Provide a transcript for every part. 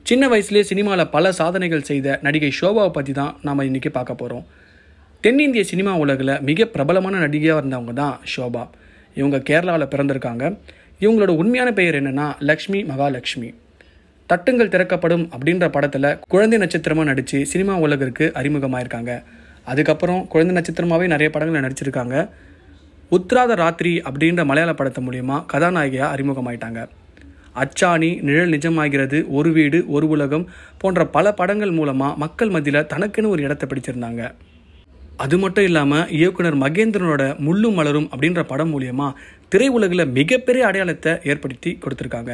சின்ன வயசுலேயே சினிமாவில் பல சாதனைகள் செய்த நடிகை ஷோபாவை பற்றி தான் நாம் இன்றைக்கி பார்க்க போகிறோம் தென்னிந்திய சினிமா உலகில் மிக பிரபலமான நடிகையாக இருந்தவங்க தான் ஷோபா இவங்க கேரளாவில் பிறந்திருக்காங்க இவங்களோட உண்மையான பெயர் என்னென்னா லக்ஷ்மி மகாலட்சுமி தட்டுங்கள் திறக்கப்படும் அப்படின்ற படத்தில் குழந்தை நட்சத்திரமாக நடித்து சினிமா உலகிற்கு அறிமுகமாயிருக்காங்க அதுக்கப்புறம் குழந்தை நட்சத்திரமாகவே நிறைய படங்களில் நடிச்சிருக்காங்க உத்ராத ராத்திரி அப்படின்ற மலையாள படத்து மூலியமா கதாநாயகியாக அறிமுகமாயிட்டாங்க அச்சாணி நிழல் நிஜமாகிறது ஒரு வீடு ஒரு உலகம் போன்ற பல படங்கள் மூலமாக மக்கள் மத்தியில் தனக்குன்னு ஒரு இடத்தை பிடிச்சிருந்தாங்க அது மட்டும் இல்லாமல் இயக்குனர் மகேந்திரனோட முள்ளும் மலரும் அப்படின்ற படம் மூலியமா திரையுலகில் மிகப்பெரிய அடையாளத்தை ஏற்படுத்தி கொடுத்துருக்காங்க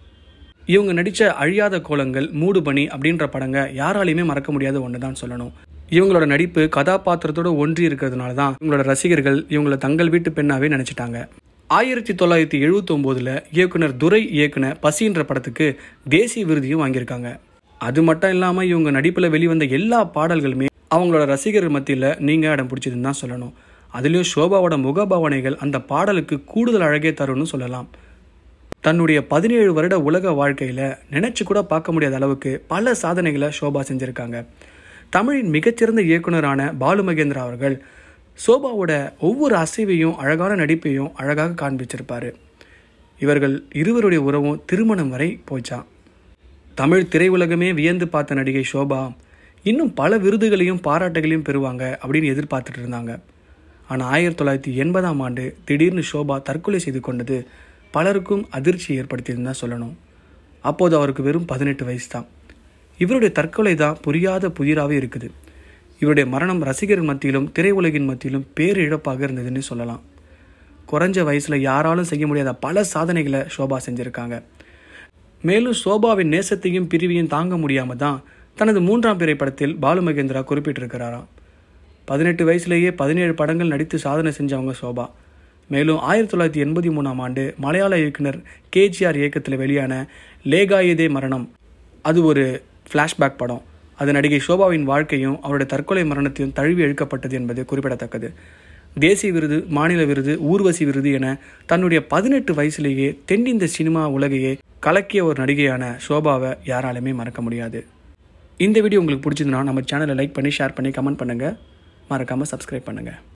இவங்க நடித்த அழியாத கோலங்கள் மூடுபனி அப்படின்ற படங்க யாராலையுமே மறக்க முடியாத ஒன்று தான் சொல்லணும் இவங்களோட நடிப்பு கதாபாத்திரத்தோட ஒன்றி இருக்கிறதுனால தான் இவங்களோட ரசிகர்கள் இவங்கள தங்கள் வீட்டு பெண்ணாவே நினைச்சிட்டாங்க ஆயிரத்தி தொள்ளாயிரத்தி எழுபத்தி ஒம்போதுல இயக்குனர் துரை இயக்குன பசின்ற படத்துக்கு தேசிய விருதையும் வாங்கியிருக்காங்க அது மட்டும் இல்லாமல் இவங்க நடிப்பில் வெளிவந்த எல்லா பாடல்களுமே அவங்களோட ரசிகர்கள் மத்தியில் நீங்கள் இடம் பிடிச்சதுன்னு தான் சொல்லணும் அதுலேயும் ஷோபாவோட முகபாவனைகள் அந்த பாடலுக்கு கூடுதல் அழகே தரும்னு சொல்லலாம் தன்னுடைய பதினேழு வருட உலக வாழ்க்கையில் நினைச்சு கூட பார்க்க முடியாத அளவுக்கு பல சாதனைகளை ஷோபா செஞ்சுருக்காங்க தமிழின் மிகச்சிறந்த இயக்குனரான பாலு மகேந்திரா அவர்கள் சோபாவோட ஒவ்வொரு அசைவையும் அழகான நடிப்பையும் அழகாக காண்பிச்சிருப்பாரு இவர்கள் இருவருடைய உறவும் திருமணம் வரை போச்சான் தமிழ் திரையுலகமே வியந்து பார்த்த நடிகை ஷோபா இன்னும் பல விருதுகளையும் பாராட்டுகளையும் பெறுவாங்க அப்படின்னு எதிர்பார்த்துட்டு இருந்தாங்க ஆனால் ஆயிரத்தி தொள்ளாயிரத்தி எண்பதாம் ஆண்டு திடீர்னு ஷோபா தற்கொலை செய்து கொண்டது பலருக்கும் அதிர்ச்சி ஏற்படுத்தியதுன்னு தான் சொல்லணும் அப்போது அவருக்கு வெறும் பதினெட்டு வயசு தான் இவருடைய தற்கொலை தான் புரியாத புதிராகவே இருக்குது இவருடைய மரணம் ரசிகர் மத்தியிலும் திரையுலகின் மத்தியிலும் பேரிழப்பாக இருந்ததுன்னு சொல்லலாம் குறைஞ்ச வயசில் யாராலும் செய்ய முடியாத பல சாதனைகளை ஷோபா செஞ்சுருக்காங்க மேலும் சோபாவின் நேசத்தையும் பிரிவையும் தாங்க முடியாமல் தான் தனது மூன்றாம் பிறை படத்தில் பாலு மகேந்திரா குறிப்பிட்டிருக்கிறாராம் பதினெட்டு வயசுலேயே பதினேழு படங்கள் நடித்து சாதனை செஞ்சவங்க சோபா மேலும் ஆயிரத்தி தொள்ளாயிரத்தி எண்பத்தி மூணாம் ஆண்டு மலையாள இயக்குனர் கேஜிஆர் இயக்கத்தில் வெளியான லேகாயதே மரணம் அது ஒரு ஃப்ளாஷ்பேக் படம் அது நடிகை ஷோபாவின் வாழ்க்கையும் அவருடைய தற்கொலை மரணத்தையும் தழுவி எழுக்கப்பட்டது என்பது குறிப்பிடத்தக்கது தேசிய விருது மாநில விருது ஊர்வசி விருது என தன்னுடைய பதினெட்டு வயசுலேயே தென்னிந்த சினிமா உலகையே கலக்கிய ஒரு நடிகையான ஷோபாவை யாராலுமே மறக்க முடியாது இந்த வீடியோ உங்களுக்கு பிடிச்சிருந்தனா நம்ம சேனலை லைக் பண்ணி ஷேர் பண்ணி கமெண்ட் பண்ணுங்கள் மறக்காமல் சப்ஸ்கிரைப் பண்ணுங்கள்